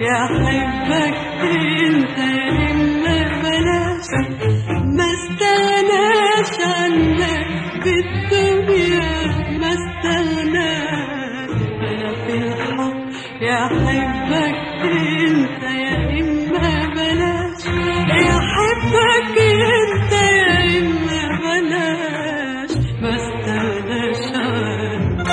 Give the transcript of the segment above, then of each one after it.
يا حبك انت الا بلاش ما استغناش عنك بالدنيا ما استغناش انا في الحب يا حبك انت يا اما بلاش يا حبك انت يا اما بلاش ما استغناش عنك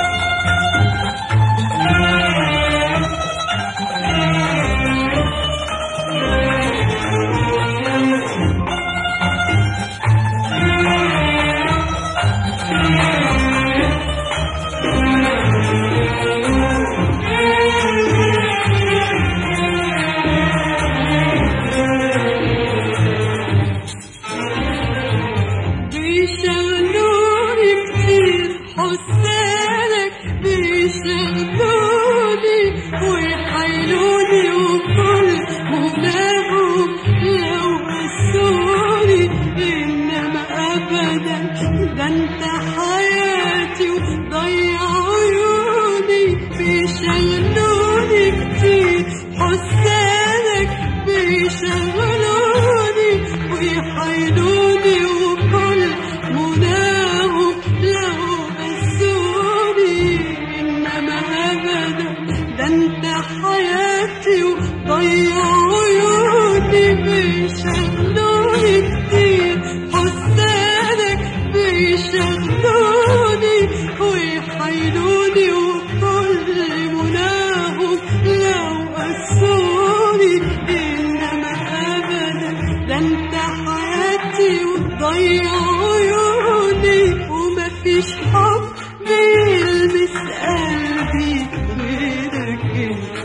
بيشغلوني كتير حسالك بيشغلوني ويحيلوني وكل مناهم لو قسوني انما ابدا ده انت حياتي وضيع عيوني بيشغلوني كتير حسالك بيشغلوني ويحيلوني وكل مناهم لو بسوني انما ابدا ده انت حياتي وضيع عيوني بيشغلوني كتير حسانك بيشغلوني ويحيلوني وكل مناهم لو قسوني انما ابدا ده انت حياتي وتضيع عيوني ومفيش حب بيلمس قلبي غيرك انت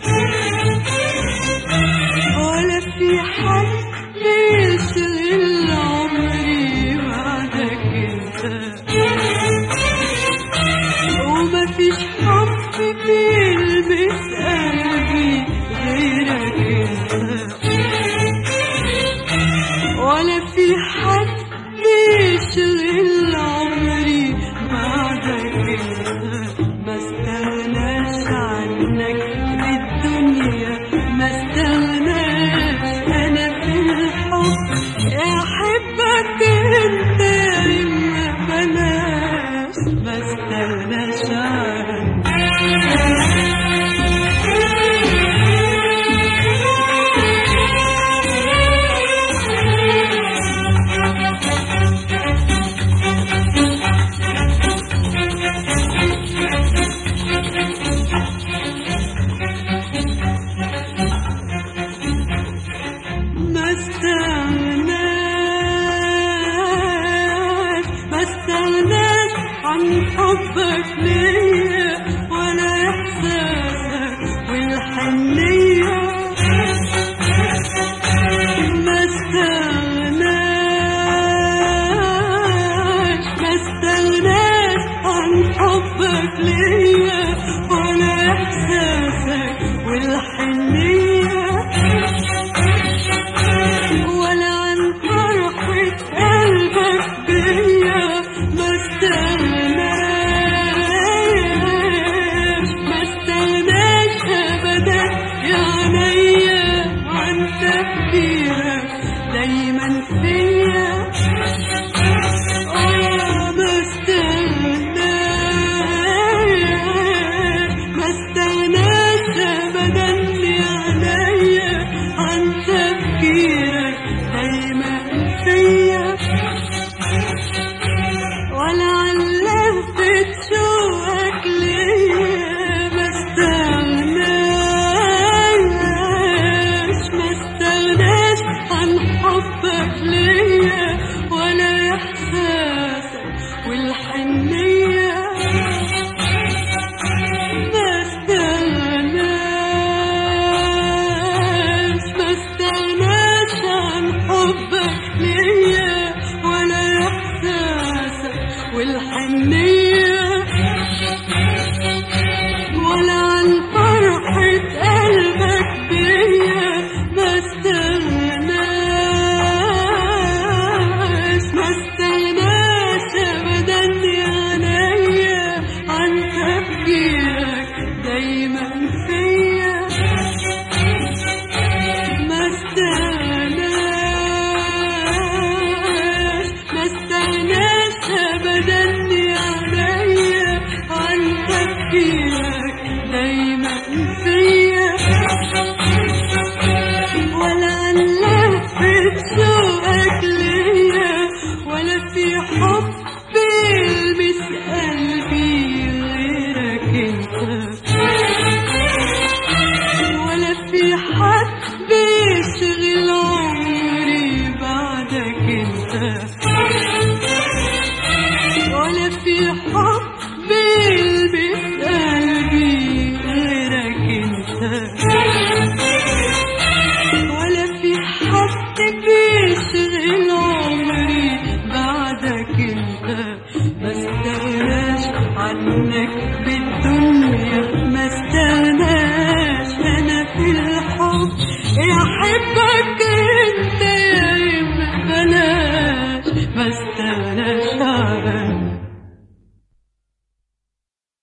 ولا في حد بيشغل عمري بعدك انت ومفيش حب بيلمس قلبي غيرك انت ولا في حد بيشغل عمري بعدك انت ما استغناش عنك بالدنيا ما استغناش انا في الحب يا حبك انت يا اما بلاش ما استغناش عنك ما استغناش ما استغناش عن حبك ليا ولا احساسك والحنيه ما استغناش ما استغناش عن حبك ليا ولا احساسك والحنيه